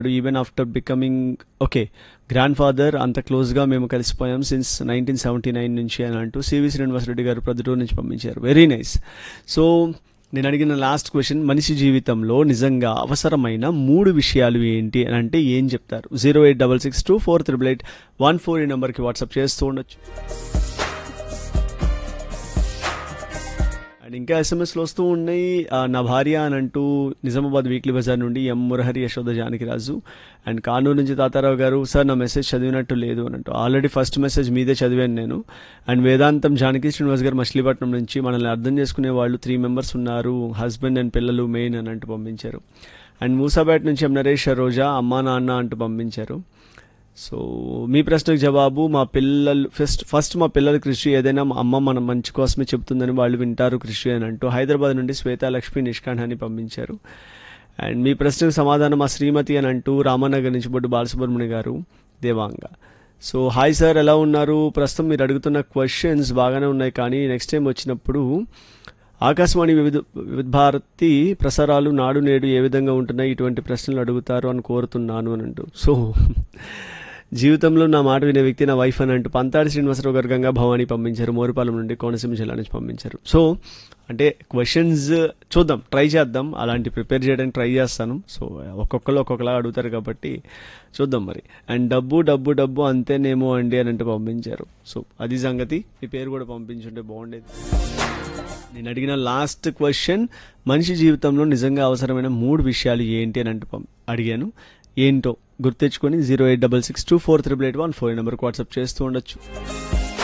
even after becoming okay grand father అంత క్లోజ్గా మేము కలిసిపోయాం సిన్స్ నైన్టీన్ సెవెంటీ నైన్ నుంచి అని అంటూ సివి శ్రీనివాసరెడ్డి గారు ప్రొద్దుటూరు నుంచి పంపించారు వెరీ నైస్ సో నేను అడిగిన లాస్ట్ క్వశ్చన్ మనిషి జీవితంలో నిజంగా అవసరమైన మూడు విషయాలు ఏంటి అని అంటే ఏం చెప్తారు zero eight double six two four triple eight one four ఈ నెంబర్కి వాట్సాప్ చేస్తూ ఉండొచ్చు అండ్ ఇంకా ఎస్ఎంఎస్లు వస్తూ ఉన్నాయి ఆ, నా భార్య అని అంటూ నిజామాబాద్ వీక్లీ బజార్ నుండి ఎం మురహరి యశోద జానకిరాజు అండ్ కానూరు నుంచి తాతారావు గారు సార్ నా మెసేజ్ చదివినట్టు లేదు అని అంటూ ఆల్రెడీ ఫస్ట్ మెసేజ్ మీదే చదివాను నేను అండ్ వేదాంతం జానకి శ్రీనివాస్ గారు మచిలీపట్నం నుంచి మనల్ని అర్థం చేసుకునే వాళ్ళు త్రీ మెంబర్స్ ఉన్నారు హస్బెండ్ అండ్ పిల్లలు మెయిన్ అని అంటూ పంపించారు అండ్ మూసాపేట నుంచి ఎం నరేష్ రోజా అమ్మా నాన్న అంటూ పంపించారు సో మీ ప్రశ్నకు జవాబు మా పిల్లలు ఫస్ట్ ఫస్ట్ మా పిల్లల కృషి ఏదైనా మా అమ్మ మన మంచి కోసమే చెప్తుందని వాళ్ళు వింటారు కృషి అని అంటూ హైదరాబాద్ నుండి శ్వేత లక్ష్మి నిష్కాంఠ అని పంపించారు అండ్ మీ ప్రశ్నకు సమాధానం మా శ్రీమతి అని అంటూ రామానగర్ నుంచి బొడ్డు బాలసుబ్రహ్మణ్య గారు దేవాంగ సో హాయ్ సార్ ఎలా ఉన్నారు ప్రస్తుతం మీరు అడుగుతున్న క్వశ్చన్స్ బాగానే ఉన్నాయి కానీ నెక్స్ట్ టైం వచ్చినప్పుడు ఆకాశవాణి వివిధ వివిధ భారతి ప్రసారాలు నాడు నేడు ఏ విధంగా ఉంటున్నాయి ఇటువంటి ప్రశ్నలు అడుగుతారు అని కోరుతున్నాను అని అంటూ సో జీవితంలో నా మాట వినే వ్యక్తి నా వైఫ్ అని అంటూ పంతాడి శ్రీనివాసరావు గారు గంగా భవాని పంపించారు మోరుపాలెం నుండి కోనసీమ జిల్లా నుంచి పంపించారు సో అంటే క్వశ్చన్స్ చూద్దాం ట్రై చేద్దాం అలాంటి ప్రిపేర్ చేయడానికి ట్రై చేస్తాను సో ఒక్కొక్కరు ఒక్కొక్కలా అడుగుతారు కాబట్టి చూద్దాం మరి అండ్ డబ్బు డబ్బు డబ్బు అంతేనేమో అండి అని అంటే పంపించారు సో అది సంగతి మీ పేరు కూడా పంపించుంటే బాగుండేది నేను అడిగిన లాస్ట్ క్వశ్చన్ మనిషి జీవితంలో నిజంగా అవసరమైన మూడు విషయాలు ఏంటి అని అంటే పం- అడిగాను ఏంటో గుర్తెచ్చుకొని zero eight double six two four triple eight one four నెంబర్కి వాట్సాప్ చేస్తూ ఉండొచ్చు